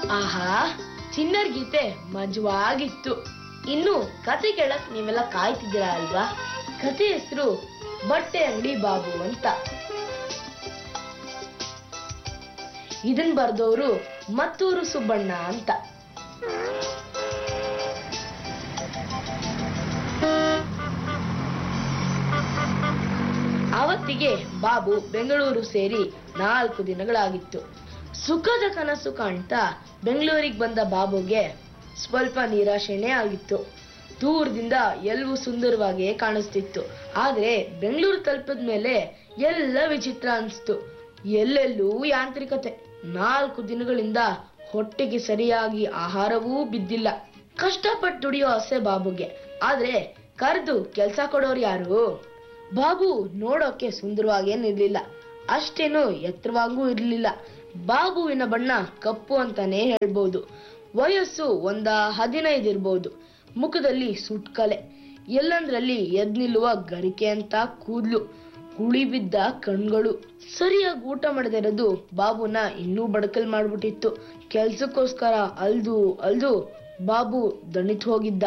ಆಹಾ ಚಿನ್ನರ್ ಗೀತೆ ಮಜವಾಗಿತ್ತು ಇನ್ನು ಕತೆ ಕೇಳಕ್ ನೀವೆಲ್ಲ ಕಾಯ್ತಿದ್ದೀರಾ ಅಲ್ವಾ ಕತೆ ಹೆಸರು ಬಟ್ಟೆ ಅಂಗಡಿ ಬಾಬು ಅಂತ ಇದನ್ ಬರ್ದವರು ಮತ್ತೂರು ಸುಬ್ಬಣ್ಣ ಅಂತ ಆವತ್ತಿಗೆ ಬಾಬು ಬೆಂಗಳೂರು ಸೇರಿ ನಾಲ್ಕು ದಿನಗಳಾಗಿತ್ತು ಸುಖದ ಕನಸು ಕಾಣ್ತಾ ಬೆಂಗಳೂರಿಗೆ ಬಂದ ಬಾಬುಗೆ ಸ್ವಲ್ಪ ನಿರಾಶೆನೇ ಆಗಿತ್ತು ದೂರದಿಂದ ಎಲ್ಲವೂ ಸುಂದರವಾಗಿಯೇ ಕಾಣಿಸ್ತಿತ್ತು ಆದ್ರೆ ಬೆಂಗಳೂರು ತಲುಪಿದ ಮೇಲೆ ಎಲ್ಲ ವಿಚಿತ್ರ ಅನ್ಸ್ತು ಎಲ್ಲೆಲ್ಲೂ ಯಾಂತ್ರಿಕತೆ ನಾಲ್ಕು ದಿನಗಳಿಂದ ಹೊಟ್ಟೆಗೆ ಸರಿಯಾಗಿ ಆಹಾರವೂ ಬಿದ್ದಿಲ್ಲ ಕಷ್ಟಪಟ್ಟು ದುಡಿಯೋ ಆಸೆ ಬಾಬುಗೆ ಆದ್ರೆ ಕರೆದು ಕೆಲ್ಸ ಕೊಡೋರು ಯಾರು ಬಾಬು ನೋಡೋಕೆ ಸುಂದರವಾಗೇನಿರ್ಲಿಲ್ಲ ಅಷ್ಟೇನು ಎತ್ತರವಾಗೂ ಇರ್ಲಿಲ್ಲ ಬಾಬುವಿನ ಬಣ್ಣ ಕಪ್ಪು ಅಂತಾನೆ ಹೇಳ್ಬೋದು ವಯಸ್ಸು ಒಂದ ಹದಿನೈದು ಇರ್ಬೋದು ಮುಖದಲ್ಲಿ ಸುಟ್ಕಲೆ ಎಲ್ಲಂದ್ರಲ್ಲಿ ಎದ್ ನಿಲ್ಲುವ ಗರಿಕೆ ಅಂತ ಕೂದ್ಲು ಕುಳಿ ಬಿದ್ದ ಕಣ್ಗಳು ಸರಿಯಾಗಿ ಊಟ ಮಾಡದಿರೋದು ಬಾಬುನ ಇನ್ನೂ ಬಡಕಲ್ ಮಾಡ್ಬಿಟ್ಟಿತ್ತು ಕೆಲ್ಸಕ್ಕೋಸ್ಕರ ಅಲ್ದು ಅಲ್ದು ಬಾಬು ದಣಿತು ಹೋಗಿದ್ದ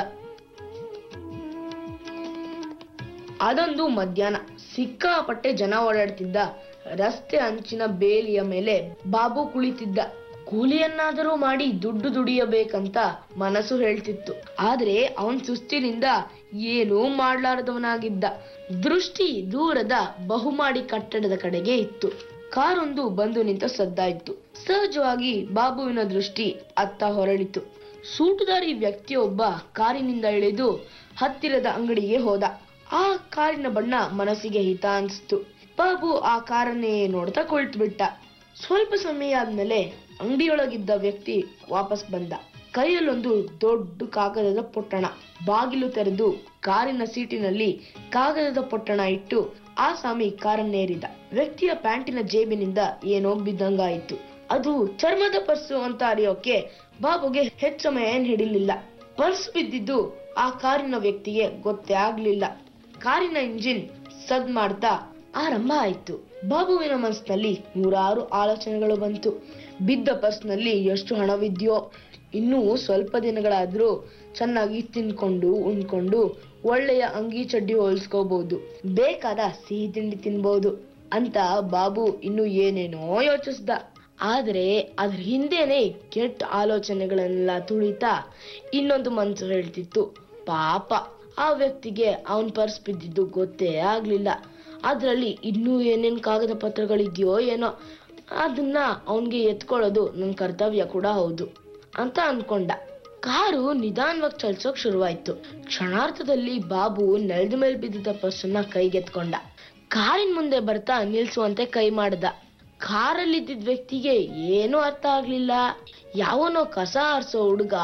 ಅದೊಂದು ಮಧ್ಯಾಹ್ನ ಸಿಕ್ಕಾಪಟ್ಟೆ ಜನ ಓಡಾಡ್ತಿದ್ದ ರಸ್ತೆ ಅಂಚಿನ ಬೇಲಿಯ ಮೇಲೆ ಬಾಬು ಕುಳಿತಿದ್ದ ಕೂಲಿಯನ್ನಾದರೂ ಮಾಡಿ ದುಡ್ಡು ದುಡಿಯಬೇಕಂತ ಮನಸ್ಸು ಹೇಳ್ತಿತ್ತು ಆದ್ರೆ ಅವನ್ ಸುಸ್ತಿನಿಂದ ಏನೂ ಮಾಡ್ಲಾರದವನಾಗಿದ್ದ ದೃಷ್ಟಿ ದೂರದ ಬಹುಮಾಡಿ ಕಟ್ಟಡದ ಕಡೆಗೆ ಇತ್ತು ಕಾರೊಂದು ಬಂದು ನಿಂತ ಸದ್ದಾಯಿತು ಸಹಜವಾಗಿ ಬಾಬುವಿನ ದೃಷ್ಟಿ ಅತ್ತ ಹೊರಳಿತು ಸೂಟುದಾರಿ ವ್ಯಕ್ತಿಯೊಬ್ಬ ಕಾರಿನಿಂದ ಇಳಿದು ಹತ್ತಿರದ ಅಂಗಡಿಗೆ ಹೋದ ಆ ಕಾರಿನ ಬಣ್ಣ ಮನಸ್ಸಿಗೆ ಹಿತ ಅನ್ಸ್ತು ಬಾಬು ಆ ಕಾರನ್ನೇ ನೋಡ್ತಾ ಕುಳಿತುಬಿಟ್ಟ ಸ್ವಲ್ಪ ಸಮಯ ಆದ್ಮೇಲೆ ಅಂಗಡಿಯೊಳಗಿದ್ದ ವ್ಯಕ್ತಿ ವಾಪಸ್ ಬಂದ ಕೈಯಲ್ಲೊಂದು ದೊಡ್ಡ ಕಾಗದದ ಪೊಟ್ಟಣ ಬಾಗಿಲು ತೆರೆದು ಕಾರಿನ ಸೀಟಿನಲ್ಲಿ ಕಾಗದದ ಪೊಟ್ಟಣ ಇಟ್ಟು ಆ ಸ್ವಾಮಿ ಕಾರನ್ನೇರಿದ ವ್ಯಕ್ತಿಯ ಪ್ಯಾಂಟಿನ ಜೇಬಿನಿಂದ ಏನೋ ಬಿದ್ದಂಗಾಯಿತು ಅದು ಚರ್ಮದ ಪರ್ಸು ಅಂತ ಅರಿಯೋಕೆ ಬಾಬುಗೆ ಹೆಚ್ಚು ಸಮಯ ಏನ್ ಹಿಡಿಲಿಲ್ಲ ಪರ್ಸ್ ಬಿದ್ದಿದ್ದು ಆ ಕಾರಿನ ವ್ಯಕ್ತಿಗೆ ಗೊತ್ತೇ ಆಗ್ಲಿಲ್ಲ ಕಾರಿನ ಇಂಜಿನ್ ಸದ್ ಮಾಡ್ತಾ ಆರಂಭ ಆಯ್ತು ಬಾಬುವಿನ ಮನಸ್ಸಿನಲ್ಲಿ ನೂರಾರು ಆಲೋಚನೆಗಳು ಬಂತು ಬಿದ್ದ ಪರ್ಸ್ನಲ್ಲಿ ಎಷ್ಟು ಹಣವಿದ್ಯೋ ಇನ್ನೂ ಸ್ವಲ್ಪ ದಿನಗಳಾದ್ರೂ ಚೆನ್ನಾಗಿ ತಿನ್ಕೊಂಡು ಉಣ್ಕೊಂಡು ಒಳ್ಳೆಯ ಅಂಗಿ ಚಡ್ಡಿ ಹೊಲ್ಸ್ಕೋಬಹುದು ಬೇಕಾದ ಸಿಹಿ ತಿಂಡಿ ತಿನ್ಬಹುದು ಅಂತ ಬಾಬು ಇನ್ನು ಏನೇನೋ ಯೋಚಿಸ್ದ ಆದ್ರೆ ಅದ್ರ ಹಿಂದೆನೆ ಕೆಟ್ಟ ಆಲೋಚನೆಗಳನ್ನೆಲ್ಲ ತುಳಿತಾ ಇನ್ನೊಂದು ಮನ್ಸು ಹೇಳ್ತಿತ್ತು ಪಾಪ ಆ ವ್ಯಕ್ತಿಗೆ ಅವನ್ ಪರ್ಸ್ ಬಿದ್ದಿದ್ದು ಗೊತ್ತೇ ಆಗ್ಲಿಲ್ಲ ಅದ್ರಲ್ಲಿ ಇನ್ನೂ ಏನೇನ್ ಕಾಗದ ಪತ್ರಗಳಿದ್ಯೋ ಏನೋ ಅದನ್ನ ಅವನ್ಗೆ ಎತ್ಕೊಳ್ಳೋದು ನನ್ ಕರ್ತವ್ಯ ಕೂಡ ಹೌದು ಅಂತ ಅನ್ಕೊಂಡ ಕಾರು ನಿಧಾನವಾಗಿ ಚಲಿಸೋಕ್ ಶುರುವಾಯ್ತು ಕ್ಷಣಾರ್ಥದಲ್ಲಿ ಬಾಬು ನೆಲದ ಮೇಲೆ ಬಿದ್ದಿದ್ದ ಪರ್ಸನ್ನ ಕೈಗೆತ್ಕೊಂಡ ಕಾರಿನ ಮುಂದೆ ಬರ್ತಾ ನಿಲ್ಸುವಂತೆ ಕೈ ಮಾಡ್ದ ಕಾರಲ್ಲಿದ್ದಿದ್ ವ್ಯಕ್ತಿಗೆ ಏನೂ ಅರ್ಥ ಆಗ್ಲಿಲ್ಲ ಯಾವನೋ ಕಸ ಆರ್ಸೋ ಹುಡುಗ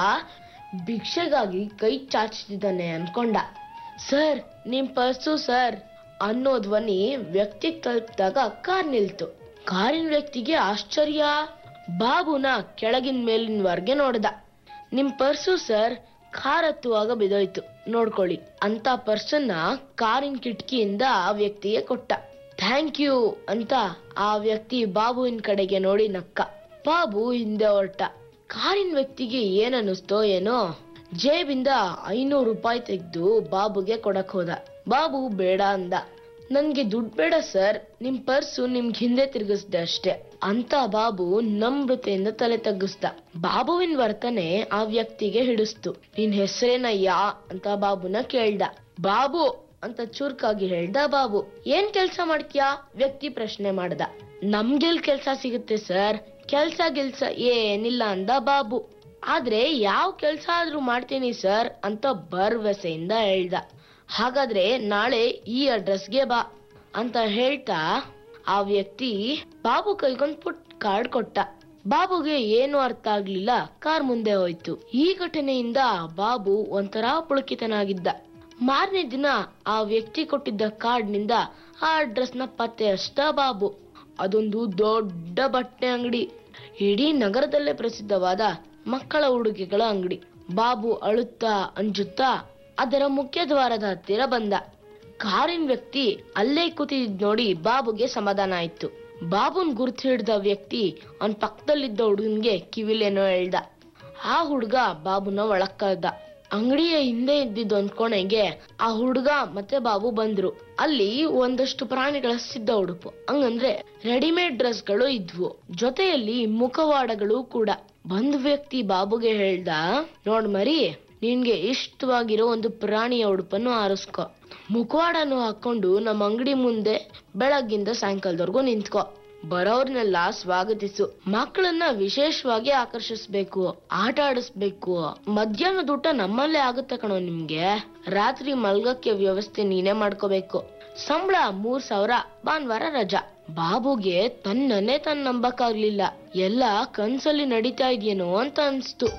ಭಿಕ್ಷೆಗಾಗಿ ಕೈ ಚಾಚಿದ್ದಾನೆ ಅನ್ಕೊಂಡ ಸರ್ ನಿಮ್ ಪರ್ಸು ಸರ್ ಅನ್ನೋ ಧ್ವನಿ ವ್ಯಕ್ತಿ ತಲುಪಿದಾಗ ಕಾರ್ ನಿಲ್ತು ಕಾರಿನ ವ್ಯಕ್ತಿಗೆ ಆಶ್ಚರ್ಯ ಬಾಬುನ ಕೆಳಗಿನ ಮೇಲಿನವರೆಗೆ ನೋಡ್ದ ನಿಮ್ ಪರ್ಸು ಸರ್ ಕಾರ್ ಹತ್ತುವಾಗ ಬಿದೋಯ್ತು ನೋಡ್ಕೊಳ್ಳಿ ಅಂತ ಪರ್ಸನ್ನ ಕಾರಿನ ಕಿಟಕಿಯಿಂದ ಆ ವ್ಯಕ್ತಿಗೆ ಕೊಟ್ಟ ಥ್ಯಾಂಕ್ ಯು ಅಂತ ಆ ವ್ಯಕ್ತಿ ಬಾಬುವಿನ ಕಡೆಗೆ ನೋಡಿ ನಕ್ಕ ಬಾಬು ಹಿಂದೆ ಹೊರಟ ಕಾರಿನ ವ್ಯಕ್ತಿಗೆ ಏನನ್ನಿಸ್ತೋ ಏನೋ ಜೇಬಿಂದ ಐನೂರು ರೂಪಾಯಿ ತೆಗೆದು ಬಾಬುಗೆ ಕೊಡಕ್ ಹೋದ ಬಾಬು ಬೇಡ ಅಂದ ನನ್ಗೆ ದುಡ್ಡು ಬೇಡ ಸರ್ ನಿಮ್ ಪರ್ಸು ನಿಮ್ಗೆ ಹಿಂದೆ ತಿರುಗಿಸ್ದೆ ಅಷ್ಟೇ ಅಂತ ಬಾಬು ನಮ್ರತೆಯಿಂದ ತಲೆ ತಗ್ಗಿಸ್ದ ಬಾಬುವಿನ ವರ್ತನೆ ಆ ವ್ಯಕ್ತಿಗೆ ಹಿಡಿಸ್ತು ನಿನ್ ಹೆಸರೇನಯ್ಯ ಅಂತ ಬಾಬುನ ಕೇಳ್ದ ಬಾಬು ಅಂತ ಚುರುಕಾಗಿ ಹೇಳ್ದ ಬಾಬು ಏನ್ ಕೆಲ್ಸ ಮಾಡ್ತೀಯಾ ವ್ಯಕ್ತಿ ಪ್ರಶ್ನೆ ಮಾಡ್ದ ನಮ್ಗೆಲ್ ಕೆಲ್ಸ ಸಿಗುತ್ತೆ ಸರ್ ಕೆಲ್ಸ ಗಿಲ್ಸ ಏನಿಲ್ಲ ಅಂದ ಬಾಬು ಆದ್ರೆ ಯಾವ ಕೆಲ್ಸ ಆದ್ರೂ ಮಾಡ್ತೀನಿ ಸರ್ ಅಂತ ಭರವಸೆಯಿಂದ ಹೇಳ್ದ ಹಾಗಾದ್ರೆ ನಾಳೆ ಈ ಅಡ್ರೆಸ್ಗೆ ಬಾ ಅಂತ ಹೇಳ್ತಾ ಆ ವ್ಯಕ್ತಿ ಬಾಬು ಕೈಗೊಂದ್ ಪುಟ್ ಕಾರ್ಡ್ ಕೊಟ್ಟ ಬಾಬುಗೆ ಏನು ಅರ್ಥ ಆಗ್ಲಿಲ್ಲ ಕಾರ್ ಮುಂದೆ ಹೋಯ್ತು ಈ ಘಟನೆಯಿಂದ ಬಾಬು ಒಂಥರ ಪುಳಕಿತನಾಗಿದ್ದ ಮಾರನೇ ದಿನ ಆ ವ್ಯಕ್ತಿ ಕೊಟ್ಟಿದ್ದ ಕಾರ್ಡ್ ನಿಂದ ಆ ಅಡ್ರೆಸ್ ನ ಪತ್ತೆ ಹಚ್ದ ಬಾಬು ಅದೊಂದು ದೊಡ್ಡ ಬಟ್ಟೆ ಅಂಗಡಿ ಇಡೀ ನಗರದಲ್ಲೇ ಪ್ರಸಿದ್ಧವಾದ ಮಕ್ಕಳ ಉಡುಗೆಗಳ ಅಂಗಡಿ ಬಾಬು ಅಳುತ್ತಾ ಅಂಜುತ್ತಾ ಅದರ ಮುಖ್ಯ ದ್ವಾರದ ಹತ್ತಿರ ಬಂದ ಕಾರಿನ ವ್ಯಕ್ತಿ ಅಲ್ಲೇ ಕೂತಿದ್ ನೋಡಿ ಬಾಬುಗೆ ಸಮಾಧಾನ ಆಯ್ತು ಬಾಬುನ್ ಗುರ್ತು ಹಿಡ್ದ ವ್ಯಕ್ತಿ ಅವನ್ ಪಕ್ಕದಲ್ಲಿದ್ದ ಹುಡುಗನ್ಗೆ ಕಿವಿಲೇನೋ ಹೇಳ್ದ ಆ ಹುಡ್ಗ ಬಾಬುನ ಒಳಗ್ ಕಳ್ದ ಅಂಗಡಿಯ ಹಿಂದೆ ಇದ್ದಿದ್ದ ಒಂದ್ ಕೋಣೆಗೆ ಆ ಹುಡ್ಗ ಮತ್ತೆ ಬಾಬು ಬಂದ್ರು ಅಲ್ಲಿ ಒಂದಷ್ಟು ಪ್ರಾಣಿಗಳ ಸಿದ್ಧ ಉಡುಪು ಹಂಗಂದ್ರೆ ರೆಡಿಮೇಡ್ ಡ್ರೆಸ್ಗಳು ಇದ್ವು ಜೊತೆಯಲ್ಲಿ ಮುಖವಾಡಗಳು ಕೂಡ ಬಂದ್ ವ್ಯಕ್ತಿ ಬಾಬುಗೆ ಹೇಳ್ದ ನೋಡ್ ಮರಿ ನಿನ್ಗೆ ಇಷ್ಟವಾಗಿರೋ ಒಂದು ಪ್ರಾಣಿಯ ಉಡುಪನ್ನು ಆರಿಸ್ಕೊ ಮುಖವಾಡನು ಹಾಕೊಂಡು ನಮ್ಮ ಅಂಗಡಿ ಮುಂದೆ ಬೆಳಗ್ಗಿಂದ ಸಾಯಂಕಾಲದವರೆಗೂ ನಿಂತ್ಕೊ ಬರೋರ್ನೆಲ್ಲ ಸ್ವಾಗತಿಸು ಮಕ್ಕಳನ್ನ ವಿಶೇಷವಾಗಿ ಆಕರ್ಷಿಸ್ಬೇಕು ಆಟ ಆಡಿಸ್ಬೇಕು ಮಧ್ಯಾಹ್ನದ ಊಟ ನಮ್ಮಲ್ಲೇ ಆಗುತ್ತೆ ಕಣೋ ನಿಮ್ಗೆ ರಾತ್ರಿ ಮಲ್ಗಕ್ಕೆ ವ್ಯವಸ್ಥೆ ನೀನೇ ಮಾಡ್ಕೋಬೇಕು ಸಂಬಳ ಮೂರ್ ಸಾವಿರ ಭಾನುವಾರ ರಜಾ ಬಾಬುಗೆ ತನ್ನನ್ನೇ ತನ್ನ ನಂಬಕ್ಕಾಗ್ಲಿಲ್ಲ ಎಲ್ಲ ಕನ್ಸಲ್ಲಿ ನಡೀತಾ ಇದೆಯೇನೋ ಅಂತ ಅನ್ಸ್ತು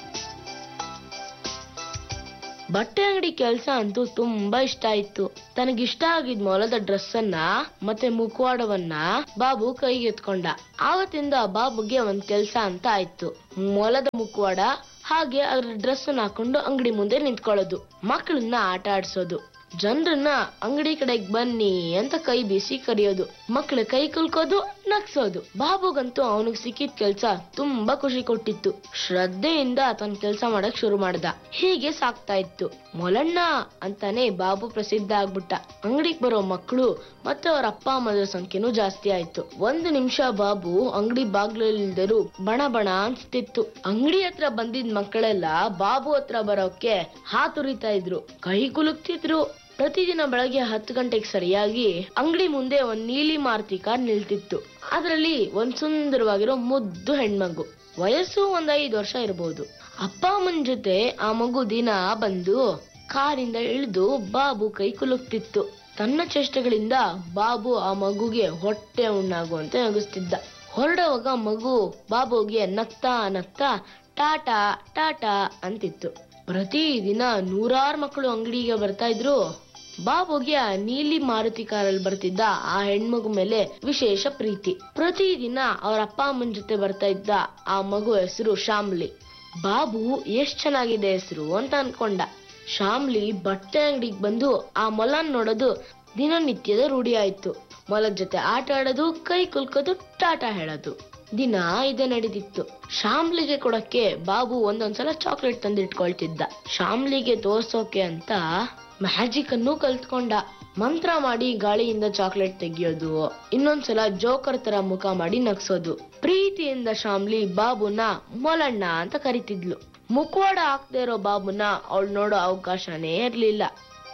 ಬಟ್ಟೆ ಅಂಗಡಿ ಕೆಲ್ಸ ಅಂತೂ ತುಂಬಾ ಇಷ್ಟ ಆಯ್ತು ತನಗಿಷ್ಟ ಆಗಿದ್ ಮೊಲದ ಡ್ರೆಸ್ ಅನ್ನ ಮತ್ತೆ ಮುಖವಾಡವನ್ನ ಬಾಬು ಕೈಗೆ ಎತ್ಕೊಂಡ ಆವತ್ತಿಂದ ಬಾಬುಗೆ ಒಂದ್ ಕೆಲ್ಸ ಅಂತ ಆಯ್ತು ಮೊಲದ ಮುಖವಾಡ ಹಾಗೆ ಅದ್ರ ಡ್ರೆಸ್ ಅನ್ನ ಹಾಕೊಂಡು ಅಂಗಡಿ ಮುಂದೆ ನಿಂತ್ಕೊಳ್ಳೋದು ಮಕ್ಕಳನ್ನ ಆಟ ಆಡ್ಸೋದು ಜನರನ್ನ ಅಂಗಡಿ ಕಡೆಗ್ ಬನ್ನಿ ಅಂತ ಕೈ ಬೀಸಿ ಕರೆಯೋದು ಮಕ್ಳ ಕೈ ಕುಲ್ಕೋದು ನಗ್ಸೋದು ಬಾಬುಗಂತೂ ಅವನಿಗೆ ಸಿಕ್ಕಿದ ಕೆಲ್ಸ ತುಂಬಾ ಖುಷಿ ಕೊಟ್ಟಿತ್ತು ಶ್ರದ್ಧೆಯಿಂದ ತನ್ನ ಕೆಲ್ಸ ಮಾಡಕ್ ಶುರು ಮಾಡ್ದ ಹೀಗೆ ಸಾಕ್ತಾ ಇತ್ತು ಮೊಲಣ್ಣ ಅಂತಾನೆ ಬಾಬು ಪ್ರಸಿದ್ಧ ಆಗ್ಬಿಟ್ಟ ಅಂಗಡಿಗೆ ಬರೋ ಮಕ್ಕಳು ಮತ್ತೆ ಅವ್ರ ಅಪ್ಪ ಅಮ್ಮದ್ರ ಸಂಖ್ಯೆನೂ ಜಾಸ್ತಿ ಆಯ್ತು ಒಂದು ನಿಮಿಷ ಬಾಬು ಅಂಗಡಿ ಬಾಗ್ಲಿಲ್ದರು ಬಣ ಬಣ ಅನ್ಸ್ತಿತ್ತು ಅಂಗಡಿ ಹತ್ರ ಬಂದಿದ್ ಮಕ್ಕಳೆಲ್ಲ ಬಾಬು ಹತ್ರ ಬರೋಕೆ ಹಾತುರಿತಾ ಇದ್ರು ಕೈ ಕುಲುಕ್ತಿದ್ರು ಪ್ರತಿದಿನ ಬೆಳಗ್ಗೆ ಹತ್ತು ಗಂಟೆಗೆ ಸರಿಯಾಗಿ ಅಂಗಡಿ ಮುಂದೆ ಒಂದ್ ನೀಲಿ ಮಾರುತಿ ಕಾರ್ ನಿಲ್ತಿತ್ತು ಅದರಲ್ಲಿ ಒಂದ್ ಸುಂದರವಾಗಿರೋ ಮುದ್ದು ಹೆಣ್ಮಗು ವಯಸ್ಸು ಒಂದ್ ಐದು ವರ್ಷ ಇರಬಹುದು ಅಪ್ಪ ಅಮ್ಮನ ಜೊತೆ ಆ ಮಗು ದಿನ ಬಂದು ಕಾರಿಂದ ಇಳಿದು ಬಾಬು ಕೈ ಕುಲುಕ್ತಿತ್ತು ತನ್ನ ಚೇಷ್ಟೆಗಳಿಂದ ಬಾಬು ಆ ಮಗುಗೆ ಹೊಟ್ಟೆ ಉಣ್ಣಾಗುವಂತೆ ನಗಿಸ್ತಿದ್ದ ಹೊರಡುವಾಗ ಮಗು ಬಾಬುಗೆ ನಗ್ತಾ ನಗ್ತಾ ಟಾಟಾ ಟಾಟಾ ಅಂತಿತ್ತು ಪ್ರತಿದಿನ ನೂರಾರು ಮಕ್ಕಳು ಅಂಗಡಿಗೆ ಬರ್ತಾ ಇದ್ರು ಬಾಬುಗೆ ಆ ನೀಲಿ ಮಾರುತಿ ಕಾರಲ್ಲಿ ಬರ್ತಿದ್ದ ಆ ಹೆಣ್ಮಗು ಮೇಲೆ ವಿಶೇಷ ಪ್ರೀತಿ ಪ್ರತಿದಿನ ಅವ್ರ ಅಪ್ಪ ಅಮ್ಮನ ಜೊತೆ ಬರ್ತಾ ಇದ್ದ ಆ ಮಗು ಹೆಸರು ಶಾಮ್ಲಿ ಬಾಬು ಎಷ್ಟ್ ಚೆನ್ನಾಗಿದೆ ಹೆಸರು ಅಂತ ಅನ್ಕೊಂಡ ಶಾಮ್ಲಿ ಬಟ್ಟೆ ಅಂಗಡಿಗೆ ಬಂದು ಆ ಮೊಲನ್ ನೋಡೋದು ದಿನನಿತ್ಯದ ರೂಢಿ ಆಯ್ತು ಮೊಲದ ಜೊತೆ ಆಟ ಆಡೋದು ಕೈ ಕುಲ್ಕೋದು ಟಾಟಾ ಹೇಳೋದು ದಿನ ಇದೇ ನಡೀತಿತ್ತು ಶಾಮ್ಲಿಗೆ ಕೊಡಕ್ಕೆ ಬಾಬು ಒಂದೊಂದ್ಸಲ ಚಾಕ್ಲೇಟ್ ತಂದಿಟ್ಕೊಳ್ತಿದ್ದ ಶಾಮ್ಲಿಗೆ ತೋರ್ಸೋಕೆ ಅಂತ ಮ್ಯಾಜಿಕ್ ಅನ್ನು ಕಲ್ತ್ಕೊಂಡ ಮಂತ್ರ ಮಾಡಿ ಗಾಳಿಯಿಂದ ಚಾಕ್ಲೇಟ್ ತೆಗಿಯೋದು ಇನ್ನೊಂದ್ಸಲ ಜೋಕರ್ ತರ ಮುಖ ಮಾಡಿ ನಗ್ಸೋದು ಪ್ರೀತಿಯಿಂದ ಶಾಮ್ಲಿ ಬಾಬುನ ಮೊಲಣ್ಣ ಅಂತ ಕರಿತಿದ್ಲು ಮುಖವಾಡ ಹಾಕ್ದೇ ಇರೋ ಬಾಬುನ ಅವಳು ನೋಡೋ ಅವಕಾಶನೇ ಇರ್ಲಿಲ್ಲ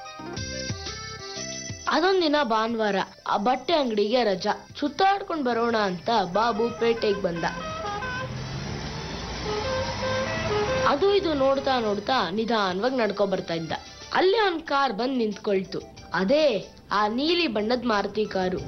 ಅದೊಂದಿನ ಭಾನುವಾರ ಆ ಬಟ್ಟೆ ಅಂಗಡಿಗೆ ರಜಾ ಸುತ್ತಾಡ್ಕೊಂಡ್ ಬರೋಣ ಅಂತ ಬಾಬು ಪೇಟೆಗೆ ಬಂದ ಅದು ಇದು ನೋಡ್ತಾ ನೋಡ್ತಾ ನಿಧಾನವಾಗಿ ನಡ್ಕೊ ಬರ್ತಾ ಇದ್ದ ಅಲ್ಲಿ ಒಂದ್ ಕಾರ್ ಬಂದ್ ನಿಂತ್ಕೊಳ್ತು ಅದೇ ಆ ನೀಲಿ ಬಣ್ಣದ ಮಾರುತಿ ಕಾರು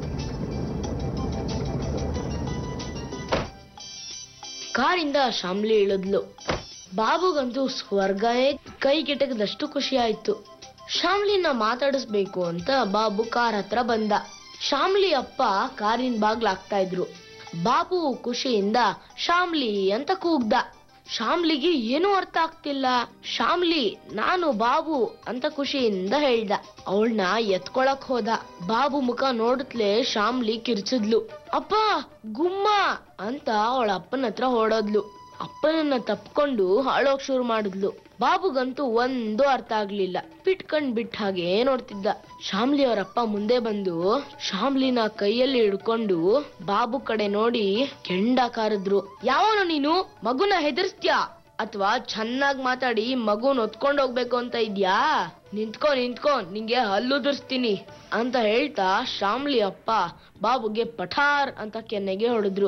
ಕಾರಿಂದ ಶಾಮ್ಲಿ ಇಳಿದ್ಲು ಬಾಬುಗಂತೂ ಸ್ವರ್ಗನೇ ಕೈಗೆಟಕದಷ್ಟು ಖುಷಿ ಆಯ್ತು ಶಾಮ್ಲಿನ ಮಾತಾಡಿಸ್ಬೇಕು ಅಂತ ಬಾಬು ಕಾರ್ ಹತ್ರ ಬಂದ ಶಾಮ್ಲಿ ಅಪ್ಪ ಕಾರಿನ ಬಾಗ್ಲಾಗ್ತಾ ಇದ್ರು ಬಾಬು ಖುಷಿಯಿಂದ ಶಾಮ್ಲಿ ಅಂತ ಕೂಗ್ದ ಶಾಮ್ಲಿಗೆ ಏನೂ ಅರ್ಥ ಆಗ್ತಿಲ್ಲ ಶಾಮ್ಲಿ ನಾನು ಬಾಬು ಅಂತ ಖುಷಿಯಿಂದ ಹೇಳ್ದ ಅವಳನ್ನ ಎತ್ಕೊಳಕ್ ಹೋದ ಬಾಬು ಮುಖ ನೋಡುತ್ತಲೇ ಶಾಮ್ಲಿ ಕಿರ್ಚಿದ್ಲು ಅಪ್ಪ ಗುಮ್ಮ ಅಂತ ಅವಳ ಅಪ್ಪನ ಹತ್ರ ಹೊಡೋದ್ಲು ಅಪ್ಪನನ್ನ ತಪ್ಕೊಂಡು ಹಾಳೋಕ್ ಶುರು ಮಾಡಿದ್ಲು ಬಾಬುಗಂತೂ ಒಂದು ಅರ್ಥ ಆಗ್ಲಿಲ್ಲ ಬಿಟ್ಕಂಡ್ ಬಿಟ್ಟ ಹಾಗೆ ನೋಡ್ತಿದ್ದ ಶಾಮ್ಲಿ ಅವರಪ್ಪ ಮುಂದೆ ಬಂದು ಶಾಮ್ಲಿನ ಕೈಯಲ್ಲಿ ಹಿಡ್ಕೊಂಡು ಬಾಬು ಕಡೆ ನೋಡಿ ಕೆಂಡ ಕಾರಿದ್ರು ಯಾವನು ನೀನು ಮಗುನ ಹೆದರ್ಸ್ತ್ಯಾ ಅಥವಾ ಚೆನ್ನಾಗ್ ಮಾತಾಡಿ ಮಗುನ್ ಹೊತ್ಕೊಂಡ್ ಹೋಗ್ಬೇಕು ಅಂತ ಇದ್ಯಾ ನಿಂತ್ಕೋ ನಿಂತ್ಕೋ ನಿಂಗೆ ಹಲ್ಲುದುರ್ಸ್ತೀನಿ ಅಂತ ಹೇಳ್ತಾ ಶಾಮ್ಲಿ ಅಪ್ಪ ಬಾಬುಗೆ ಪಠಾರ್ ಅಂತ ಕೆನ್ನೆಗೆ ಹೊಡೆದ್ರು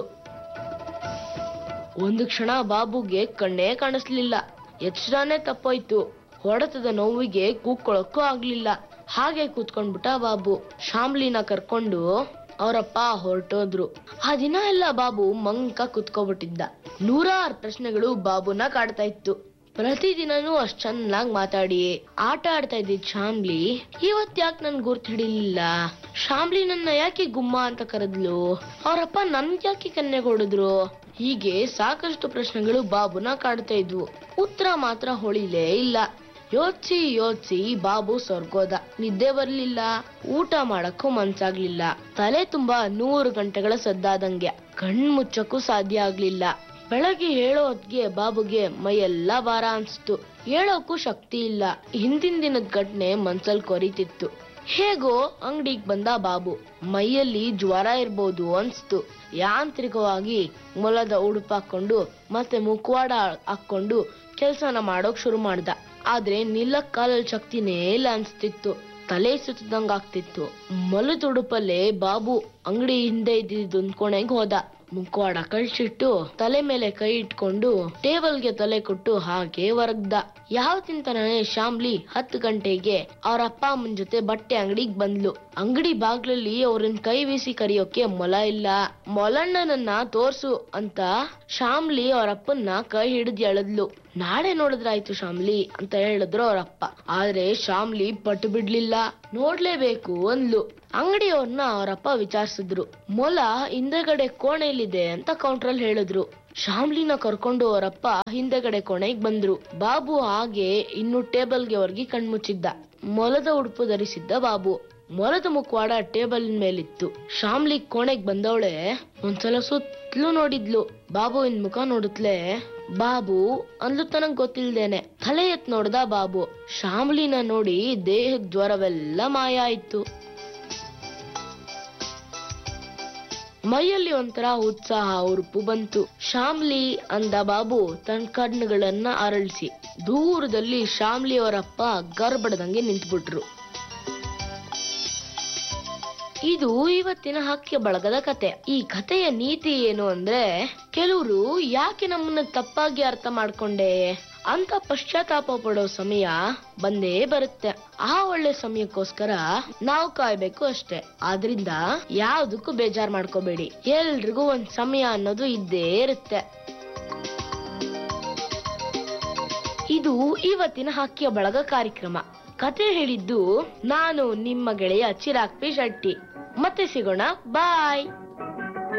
ಒಂದು ಕ್ಷಣ ಬಾಬುಗೆ ಕಣ್ಣೇ ಕಾಣಿಸ್ಲಿಲ್ಲ ಎಚ್ಚರನೇ ತಪ್ಪೋಯ್ತು ಹೊಡೆತದ ನೋವಿಗೆ ಕೂಕ್ಕೊಳಕ್ಕೂ ಆಗ್ಲಿಲ್ಲ ಹಾಗೆ ಕೂತ್ಕೊಂಡ್ಬಿಟ್ಟ ಬಾಬು ಶಾಮ್ಲಿನ ಕರ್ಕೊಂಡು ಅವರಪ್ಪ ಹೊರಟೋದ್ರು ಆ ದಿನ ಎಲ್ಲ ಬಾಬು ಮಂಕ ಕುತ್ಕೋಬಿಟ್ಟಿದ್ದ ನೂರಾರು ಪ್ರಶ್ನೆಗಳು ಬಾಬುನ ಕಾಡ್ತಾ ಇತ್ತು ಪ್ರತಿದಿನನೂ ಅಷ್ಟ್ ಚೆನ್ನಾಗ್ ಮಾತಾಡಿ ಆಟ ಆಡ್ತಾ ಇದ್ದಿದ್ ಶಾಮ್ಲಿ ಇವತ್ ಯಾಕೆ ನನ್ ಗುರ್ತು ಹಿಡಿಲಿಲ್ಲ ಶಾಮ್ಲಿ ನನ್ನ ಯಾಕೆ ಗುಮ್ಮ ಅಂತ ಕರೆದ್ಲು ಅವರಪ್ಪ ನನ್ ಯಾಕೆ ಕನ್ನೆಗೆ ಹೊಡೆದ್ರು ಹೀಗೆ ಸಾಕಷ್ಟು ಪ್ರಶ್ನೆಗಳು ಬಾಬುನ ಕಾಡ್ತಾ ಇದ್ವು ಉತ್ತರ ಮಾತ್ರ ಹೊಳಿಲೇ ಇಲ್ಲ ಯೋಚ್ಸಿ ಯೋಚ್ಸಿ ಬಾಬು ಸ್ವರ್ಗೋದ ನಿದ್ದೆ ಬರ್ಲಿಲ್ಲ ಊಟ ಮಾಡಕ್ಕೂ ಮನ್ಸಾಗ್ಲಿಲ್ಲ ತಲೆ ತುಂಬಾ ನೂರು ಗಂಟೆಗಳ ಸದ್ದಾದಂಗೆ ಕಣ್ ಮುಚ್ಚಕ್ಕೂ ಸಾಧ್ಯ ಆಗ್ಲಿಲ್ಲ ಬೆಳಗ್ಗೆ ಹೇಳೋ ಹೊತ್ಗೆ ಬಾಬುಗೆ ಮೈಯೆಲ್ಲ ಭಾರ ಅನ್ಸ್ತು ಹೇಳೋಕ್ಕೂ ಶಕ್ತಿ ಇಲ್ಲ ಹಿಂದಿನ ದಿನದ ಘಟನೆ ಮನ್ಸಲ್ ಕೊರಿತಿತ್ತು ಹೇಗೋ ಅಂಗಡಿಗ್ ಬಂದ ಬಾಬು ಮೈಯಲ್ಲಿ ಜ್ವರ ಇರ್ಬೋದು ಅನ್ಸ್ತು ಯಾಂತ್ರಿಕವಾಗಿ ಮೊಲದ ಉಡುಪು ಹಾಕೊಂಡು ಮತ್ತೆ ಮುಖವಾಡ ಹಾಕೊಂಡು ಕೆಲ್ಸನ ಮಾಡೋಕ್ ಶುರು ಮಾಡ್ದ ಆದ್ರೆ ನಿಲ್ಲಕ್ ಕಾಲಲ್ ಶಕ್ತಿನೇ ಇಲ್ಲ ಅನ್ಸ್ತಿತ್ತು ತಲೆ ಸುತ್ತದಂಗ ಆಗ್ತಿತ್ತು ಮೊಲದ ಉಡುಪಲ್ಲೇ ಬಾಬು ಅಂಗಡಿ ಹಿಂದೆ ಇದ್ದಿದ್ದು ಕೋಣೆಗೆ ಹೋದ ಮುಖವಾಡ ಕಳ್ಸಿಟ್ಟು ತಲೆ ಮೇಲೆ ಕೈ ಇಟ್ಕೊಂಡು ಟೇಬಲ್ಗೆ ತಲೆ ಕೊಟ್ಟು ಹಾಗೆ ಹೊರಗ್ದ ಯಾವ ತಿಂತಾನೆ ಶಾಮ್ಲಿ ಹತ್ತು ಗಂಟೆಗೆ ಅವ್ರ ಅಪ್ಪ ಅಮ್ಮನ ಜೊತೆ ಬಟ್ಟೆ ಅಂಗಡಿಗ್ ಬಂದ್ಲು ಅಂಗಡಿ ಬಾಗ್ಲಲ್ಲಿ ಅವ್ರನ್ ಕೈ ಬೀಸಿ ಕರಿಯೋಕೆ ಮೊಲ ಇಲ್ಲ ಮೊಲಣ್ಣನನ್ನ ತೋರ್ಸು ಅಂತ ಶಾಮ್ಲಿ ಅವ್ರ ಅಪ್ಪನ್ನ ಕೈ ಹಿಡಿದ್ ಎಳೆದ್ಲು ನಾಳೆ ನೋಡಿದ್ರಾಯ್ತು ಶಾಮ್ಲಿ ಅಂತ ಹೇಳಿದ್ರು ಅವ್ರಪ್ಪ ಆದ್ರೆ ಶಾಮ್ಲಿ ಪಟ್ಟು ಬಿಡ್ಲಿಲ್ಲ ನೋಡ್ಲೇಬೇಕು ಅಂದ್ಲು ಅಂಗಡಿಯವ್ರನ್ನ ಅವರಪ್ಪ ವಿಚಾರಿಸಿದ್ರು ಮೊಲ ಹಿಂದೆಗಡೆ ಕೋಣೆಯಲ್ಲಿದೆ ಅಂತ ಕೌಂಟ್ರಲ್ಲಿ ಹೇಳಿದ್ರು ಶಾಮ್ಲಿನ ಕರ್ಕೊಂಡು ಅವರಪ್ಪ ಹಿಂದೆಗಡೆ ಕೋಣೆಗೆ ಬಂದ್ರು ಬಾಬು ಹಾಗೆ ಇನ್ನು ಟೇಬಲ್ಗೆ ಹೊರಗಿ ಕಣ್ಮುಚ್ಚಿದ್ದ ಮೊಲದ ಉಡುಪು ಧರಿಸಿದ್ದ ಬಾಬು ಮೊಲದ ಮುಖವಾಡ ಟೇಬಲ್ ಮೇಲಿತ್ತು ಶಾಮ್ಲಿ ಕೋಣೆಗ್ ಬಂದವಳೆ ಒಂದ್ಸಲ ಸುತ್ತಲೂ ನೋಡಿದ್ಲು ಬಾಬುವಿನ ಮುಖ ನೋಡುತ್ತಲೇ ಬಾಬು ಅಂದ್ಲು ತನಗ್ ಗೊತ್ತಿಲ್ದೇನೆ ತಲೆ ಎತ್ ನೋಡ್ದ ಬಾಬು ಶಾಮ್ಲಿನ ನೋಡಿ ದೇಹದ ಜ್ವರವೆಲ್ಲ ಮಾಯ ಆಯ್ತು ಮೈಯಲ್ಲಿ ಒಂಥರ ಉತ್ಸಾಹ ಉರುಪು ಬಂತು ಶಾಮ್ಲಿ ಅಂದ ಬಾಬು ತನ್ನ ಕಣ್ಣುಗಳನ್ನ ಅರಳಿಸಿ ದೂರದಲ್ಲಿ ಶಾಮ್ಲಿ ಅವರಪ್ಪ ಗರ್ಬಡದಂಗೆ ನಿಂತ್ಬಿಟ್ರು ಇದು ಇವತ್ತಿನ ಹಕ್ಕಿಯ ಬಳಗದ ಕತೆ ಈ ಕಥೆಯ ನೀತಿ ಏನು ಅಂದ್ರೆ ಕೆಲವರು ಯಾಕೆ ನಮ್ಮನ್ನ ತಪ್ಪಾಗಿ ಅರ್ಥ ಮಾಡ್ಕೊಂಡೆ ಅಂತ ಪಶ್ಚಾತ್ತಾಪ ಪಡೋ ಸಮಯ ಬಂದೇ ಬರುತ್ತೆ ಆ ಒಳ್ಳೆ ಸಮಯಕ್ಕೋಸ್ಕರ ನಾವು ಕಾಯ್ಬೇಕು ಅಷ್ಟೇ ಆದ್ರಿಂದ ಯಾವ್ದಕ್ಕೂ ಬೇಜಾರ್ ಮಾಡ್ಕೋಬೇಡಿ ಎಲ್ರಿಗೂ ಒಂದ್ ಸಮಯ ಅನ್ನೋದು ಇದ್ದೇ ಇರುತ್ತೆ ಇದು ಇವತ್ತಿನ ಹಕ್ಕಿಯ ಬಳಗ ಕಾರ್ಯಕ್ರಮ ಕತೆ ಹೇಳಿದ್ದು ನಾನು ನಿಮ್ಮ ಗೆಳೆಯ ಚಿರಾಗ್ ಪಿ ಶೆಟ್ಟಿ ಮತ್ತೆ ಸಿಗೋಣ ಬಾಯ್